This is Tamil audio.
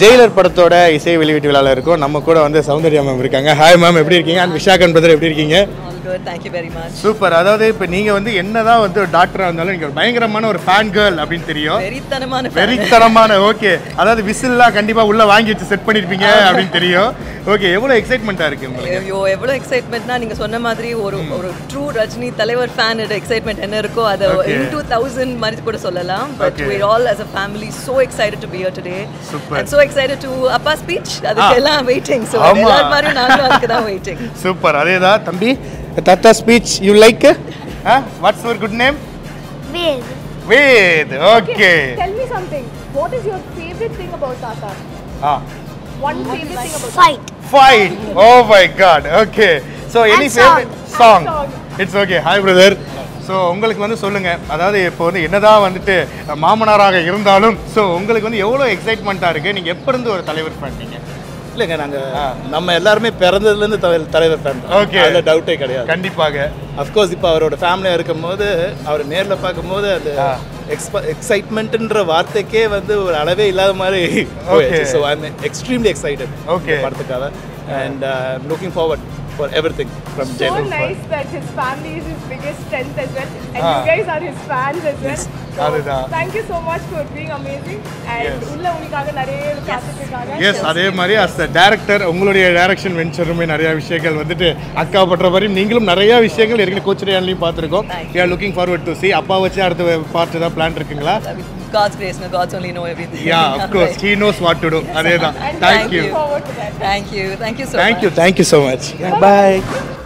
ஜெயிலர் படத்தோட இசை வெளியீட்டு விழாவில் இருக்கும் நம்ம கூட வந்து சௌந்தர்யா மேம் இருக்காங்க ஹாய் மேம் எப்படி இருக்கீங்க அண்ட் விஷாகன் பிரதர் எப்படி இருக்கீங்க All good. Thank you very much. Super அதாவது இப்போ நீங்கள் வந்து என்னதான் வந்து ஒரு டாக்டராக இருந்தாலும் நீங்கள் ஒரு பயங்கரமான ஒரு ஃபேன் கேர்ள் அப்படின்னு தெரியும் வெறித்தனமான fan. வெறித்தனமான ஓகே அதாவது விசில்லாம் கண்டிப்பாக உள்ள வாங்கி வச்சு செட் பண்ணியிருப்பீங்க அப்படின்னு தெரியும் ஓகே எவ்வளோ எக்ஸைட்மெண்ட்டாக இருக்கு உங்களுக்கு ஐயோ எவ்வளோ எக்ஸைட்மெண்ட்னா நீங்க சொன்ன மாதிரி ஒரு ஒரு ட்ரூ ரஜினி தலைவர் ஃபேன் எக்ஸைட்மெண்ட் என்ன இருக்கோ அதை Okay. இன் டூ தௌசண்ட் மாதிரி கூட சொல்லலாம் but Okay. we're all as a family so excited to be here today Super. and so excited to அப்பா ஸ்பீச் அதுக்கு எல்லாம் வெயிட்டிங் ஸோ ஆமா. எல்லாரும் மாதிரி நாங்களும் அதுக்கு தான் வெயிட்டிங் சூப்பர் அதேதான் தம்பி தாத்தா speech you like what's your good name With வேத் okay Tell me something. What is your favorite thing about Tata? Ah One favorite thing about fight. Fight oh my God okay so any And song. Favourite song song. It's okay hi brother so உங்களுக்கு வந்து சொல்லுங்க அதாவது இப்போ வந்து என்னதான் வந்துட்டு மாமனாராக இருந்தாலும் ஸோ உங்களுக்கு வந்து எவ்வளோ எக்ஸைட்மெண்ட்டாக இருக்கு நீங்கள் எப்போ இருந்து ஒரு தலைவர் பண்ணீங்க இல்லைங்க நாங்கள் நம்ம எல்லாருமே பிறந்ததுலேருந்து தலைவர் தலைவர் ஃபேன் Okay. அதில் டவுட்டே கிடையாது கண்டிப்பாக அஃப்கோர்ஸ் இப்போ அவரோட ஃபேமிலியாக இருக்கும்போது அவர் நேரில் பார்க்கும்போது அந்த எக்ஸ்ப எக்ஸைட்மெண்ட்டுன்ற வார்த்தைக்கே வந்து ஒரு அளவே இல்லாத மாதிரி Okay. So I am extremely excited Okay. படத்துக்காக and looking forward for everything from So Jayalalithaa nice that his family is his biggest strength as well. And Ah. you guys are his fans as well. So, அதுதான். thank you so much for being amazing. And Yes. உள்ள உங்களுக்காக நிறைய காத்துட்டு இருக்காங்க. எஸ் அதே மாதிரி அஸ் த டேரக்டர் உங்களுடைய டைரக்ஷன் வெஞ்சருமே நிறைய விஷயங்கள் வந்துட்டு அக்கா பற்ற மாதிரி நீங்களும் நிறைய விஷயங்கள் ஏற்கனவே கோச்சரையான்லையும் பார்த்துருக்கோம் Thank we are looking forward to see அப்பா வச்சு அடுத்த பார்ட் ஏதாவது பிளான் இருக்குங்களா God's grace, no, God's only know everything. Yeah of course he knows what to do அதே தான் And thank you you. forward to that. Thank you. Thank you so much. Thank you thank you so much bye